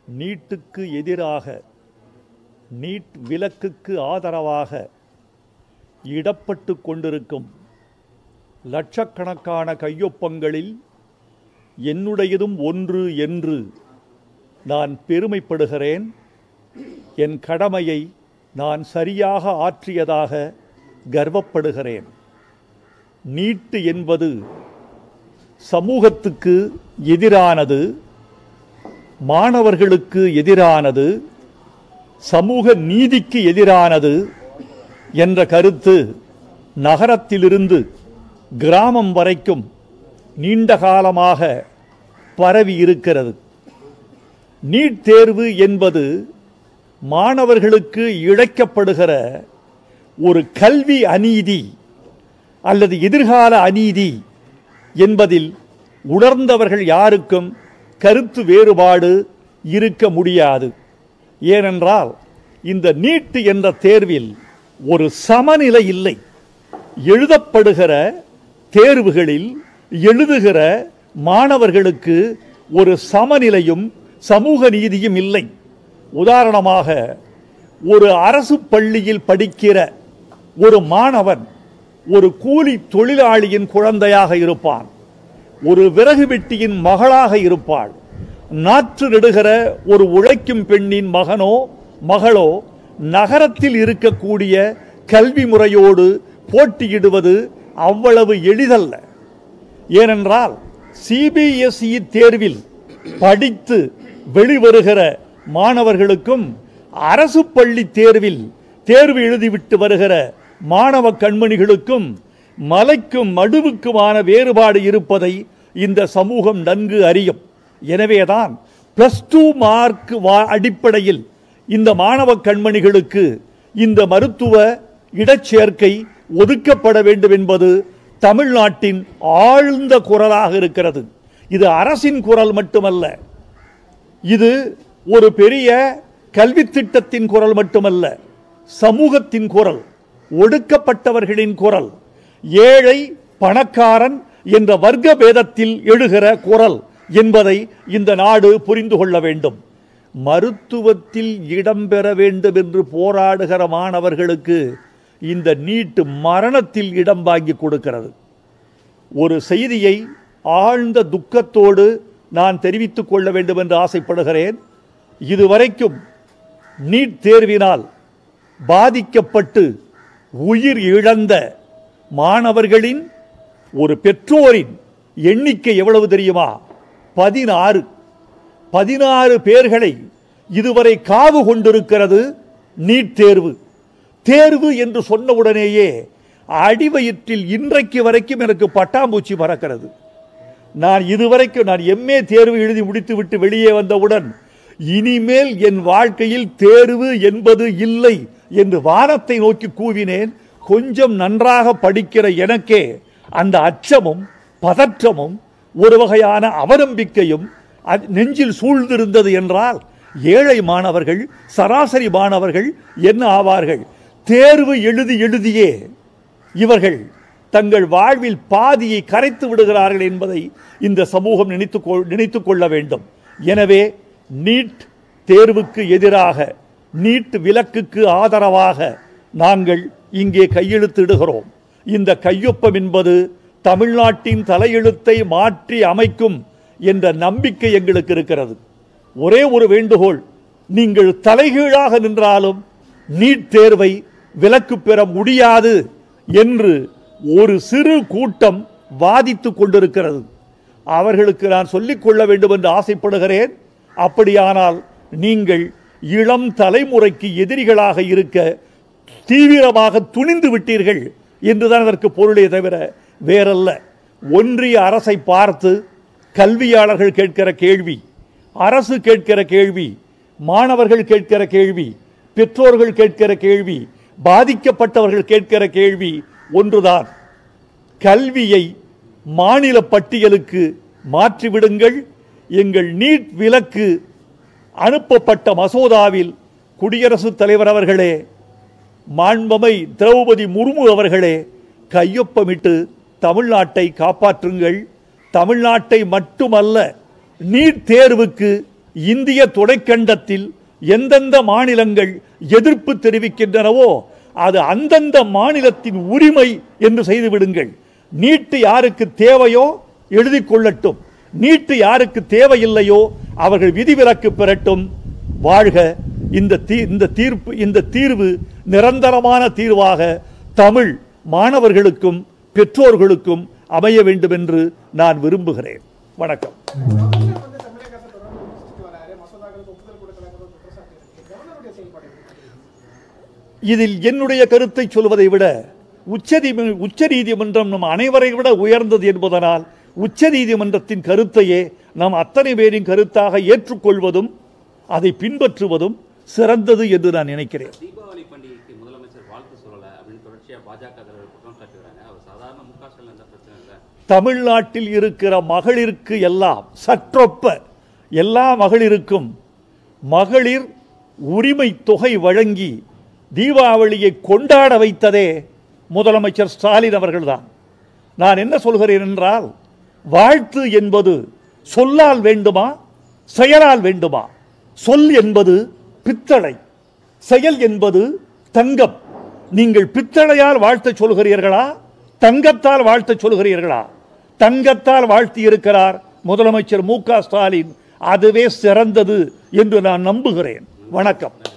நீட்டுக்கு எதிராக நீட் விலக்குக்கு ஆதரவாக இடப்பட்டு கொண்டிருக்கும் லட்சக்கணக்கான கையொப்பங்களில் என்னுடையதும் ஒன்று என்று நான் பெருமைப்படுகிறேன் என் கடமையை நான் சரியாக ஆற்றியதாக கர்வப்படுகிறேன் நீட்டு என்பது சமூகத்துக்கு எதிரானது மாணவர்களுக்கு எதிரானது சமூக நீதிக்கு எதிரானது என்ற கருத்து நகரத்திலிருந்து கிராமம் வரைக்கும் நீண்ட காலமாக பரவி இருக்கிறது நீட் தேர்வு என்பது மாணவர்களுக்கு இழைக்கப்படுகிற ஒரு கல்வி அநீதி அல்லது எதிர்கால அநீதி என்பதில் உணர்ந்தவர்கள் யாருக்கும் கருத்து வேறுபாடு இருக்க முடியாது ஏனென்றால் இந்த நீட்டு என்ற தேர்வில் ஒரு சமநிலை இல்லை எழுதப்படுகிற தேர்வுகளில் எழுதுகிற மாணவர்களுக்கு ஒரு சமநிலையும் சமூக நீதியும் இல்லை உதாரணமாக ஒரு அரசு பள்ளியில் படிக்கிற ஒரு மாணவன் ஒரு கூலி தொழிலாளியின் குழந்தையாக இருப்பான் ஒரு விறகு வெட்டியின் மகளாக இருப்பாள் நாற்று நடுகிற ஒரு உழைக்கும் பெண்ணின் மகனோ மகளோ நகரத்தில் இருக்கக்கூடிய கல்வி முறையோடு போட்டியிடுவது அவ்வளவு எளிதல்ல ஏனென்றால் சிபிஎஸ்இ தேர்வில் படித்து வெளிவருகிற மாணவர்களுக்கும் அரசு பள்ளி தேர்வில் தேர்வு எழுதிவிட்டு வருகிற மாணவ கண்மணிகளுக்கும் மலைக்கும் மடுவுக்குமான வேறுபாடு இருப்பதை இந்த சமூகம் நன்கு அறியும் எனவேதான் பிளஸ் டூ மார்க் அடிப்படையில் இந்த மாணவ கண்மணிகளுக்கு இந்த மருத்துவ இடச்சேர்க்கை ஒதுக்கப்பட வேண்டும் என்பது தமிழ்நாட்டின் ஆழ்ந்த குரலாக இருக்கிறது இது அரசின் குரல் மட்டுமல்ல இது ஒரு பெரிய கல்வி திட்டத்தின் குரல் மட்டுமல்ல சமூகத்தின் குரல் ஒடுக்கப்பட்டவர்களின் குரல் ஏழை பணக்காரன் என்ற வர்க்க பேதத்தில் எழுகிற குரல் என்பதை இந்த நாடு புரிந்து கொள்ள வேண்டும் மருத்துவத்தில் இடம்பெற வேண்டும் என்று போராடுகிற மாணவர்களுக்கு இந்த நீட்டு மரணத்தில் இடம் வாங்கி கொடுக்கிறது ஒரு செய்தியை ஆழ்ந்த துக்கத்தோடு நான் தெரிவித்துக் கொள்ள வேண்டும் என்று ஆசைப்படுகிறேன் இதுவரைக்கும் நீட் தேர்வினால் பாதிக்கப்பட்டு உயிர் இழந்த மாணவர்களின் ஒரு பெற்றோரின் எண்ணிக்கை எவ்வளவு தெரியுமா பதினாறு பதினாறு பேர்களை இதுவரை காவு கொண்டிருக்கிறது நீட் தேர்வு தேர்வு என்று சொன்ன உடனேயே அடிவயிற்றில் இன்றைக்கு வரைக்கும் எனக்கு பட்டாம்பூச்சி பறக்கிறது நான் இதுவரைக்கும் நான் எம்ஏ தேர்வு எழுதி முடித்துவிட்டு வெளியே வந்தவுடன் இனிமேல் என் வாழ்க்கையில் தேர்வு என்பது இல்லை என்று வானத்தை நோக்கி கூவினேன் கொஞ்சம் நன்றாக படிக்கிற எனக்கே அந்த அச்சமும் பதற்றமும் ஒரு வகையான அவநம்பிக்கையும் அது நெஞ்சில் சூழ்ந்திருந்தது என்றால் ஏழை மாணவர்கள் சராசரி மாணவர்கள் என்ன ஆவார்கள் தேர்வு எழுதி எழுதியே இவர்கள் தங்கள் வாழ்வில் பாதியை கரைத்து விடுகிறார்கள் என்பதை இந்த சமூகம் நினைத்து நினைத்துக் கொள்ள வேண்டும் எனவே நீட் தேர்வுக்கு எதிராக நீட் விலக்குக்கு ஆதரவாக நாங்கள் இங்கே கையெழுத்திடுகிறோம் இந்த கையொப்பம் என்பது தமிழ்நாட்டின் தலையெழுத்தை மாற்றி அமைக்கும் என்ற நம்பிக்கை எங்களுக்கு இருக்கிறது ஒரே ஒரு வேண்டுகோள் நீங்கள் தலைகீழாக நின்றாலும் நீட் தேர்வை விலக்கு பெற முடியாது என்று ஒரு சிறு கூட்டம் வாதித்துக் கொண்டிருக்கிறது அவர்களுக்கு நான் சொல்லிக் கொள்ள வேண்டும் என்று ஆசைப்படுகிறேன் அப்படியானால் நீங்கள் இளம் தலைமுறைக்கு எதிரிகளாக இருக்க தீவிரமாக துணிந்து விட்டீர்கள் என்றுதான் அதற்கு பொருளே தவிர வேறல்ல ஒன்றிய அரசை பார்த்து கல்வியாளர்கள் கேட்கிற கேள்வி அரசு கேட்கிற கேள்வி மாணவர்கள் கேட்கிற கேள்வி பெற்றோர்கள் கேட்கிற கேள்வி பாதிக்கப்பட்டவர்கள் கேட்கிற கேள்வி ஒன்றுதான் கல்வியை மாநில பட்டியலுக்கு மாற்றிவிடுங்கள் எங்கள் நீட் விலக்கு அனுப்பப்பட்ட மசோதாவில் குடியரசுத் தலைவர் அவர்களே மாண்பமை திரௌபதி முர்மு அவர்களே கையொப்பமிட்டு தமிழ்நாட்டை காப்பாற்றுங்கள் தமிழ்நாட்டை மட்டுமல்ல நீட் தேர்வுக்கு இந்திய துணைக்கண்டத்தில் எந்தெந்த மாநிலங்கள் எதிர்ப்பு தெரிவிக்கின்றனவோ அது அந்தந்த மாநிலத்தின் உரிமை என்று செய்துவிடுங்கள் நீட்டு யாருக்கு தேவையோ எழுதிக் கொள்ளட்டும் நீட்டு யாருக்கு தேவையில்லையோ அவர்கள் விதிவிலக்கு பெறட்டும் வாழ்க இந்த தீ இந்த தீர்ப்பு இந்த தீர்வு நிரந்தரமான தீர்வாக தமிழ் மாணவர்களுக்கும் பெற்றோர்களுக்கும் அமைய வேண்டும் என்று நான் விரும்புகிறேன் வணக்கம் கவர்னர் வந்து தமிழகத்தை தொடர்ந்து விமர்சிச்சுட்டு வராரு மசோதாக்களுக்கு ஒப்புதல் கொடுக்கலங்கிற ஒரு குற்றச்சாட்டு இருக்கு கவர்னருடைய செயல்பாடு எப்படி இருக்கு? இதில் என்னுடைய கருத்தை சொல்வதை விட உச்சநீதி உச்ச நீதிமன்றம் நம் அனைவரை விட உயர்ந்தது என்பதனால் உச்ச நீதிமன்றத்தின் கருத்தையே நாம் அத்தனை பேரின் கருத்தாக ஏற்றுக்கொள்வதும் அதை பின்பற்றுவதும் சிறந்தது என்று நான் நினைக்கிறேன் தீபாவளி பண்டிகைக்கு முதலமைச்சர் வாழ்த்து சொல்லல அப்படின்னு தொடர்ச்சியா பாஜக தலைவர் குற்றம் சாட்டுகிறாங்க அவர் சாதாரண முக ஸ்டாலின் எந்த பிரச்சனை இல்லை தமிழ்நாட்டில் இருக்கிற மகளிருக்கு எல்லாம் சற்றொப்ப எல்லா மகளிருக்கும் மகளிர் உரிமை தொகை வழங்கி தீபாவளியை கொண்டாட வைத்ததே முதலமைச்சர் ஸ்டாலின் அவர்கள்தான் நான் என்ன சொல்கிறேன் என்றால் வாழ்த்து என்பது சொல்லால் வேண்டுமா செயலால் வேண்டுமா சொல் என்பது பித்தளை செயல் என்பது தங்கம் நீங்கள் பித்தளையால் வாழ்த்தச் சொல்கிறீர்களா தங்கத்தால் வாழ்த்தச் சொல்கிறீர்களா தங்கத்தால் வாழ்த்தி இருக்கிறார் முதலமைச்சர் மு க ஸ்டாலின் அதுவே சிறந்தது என்று நான் நம்புகிறேன் வணக்கம்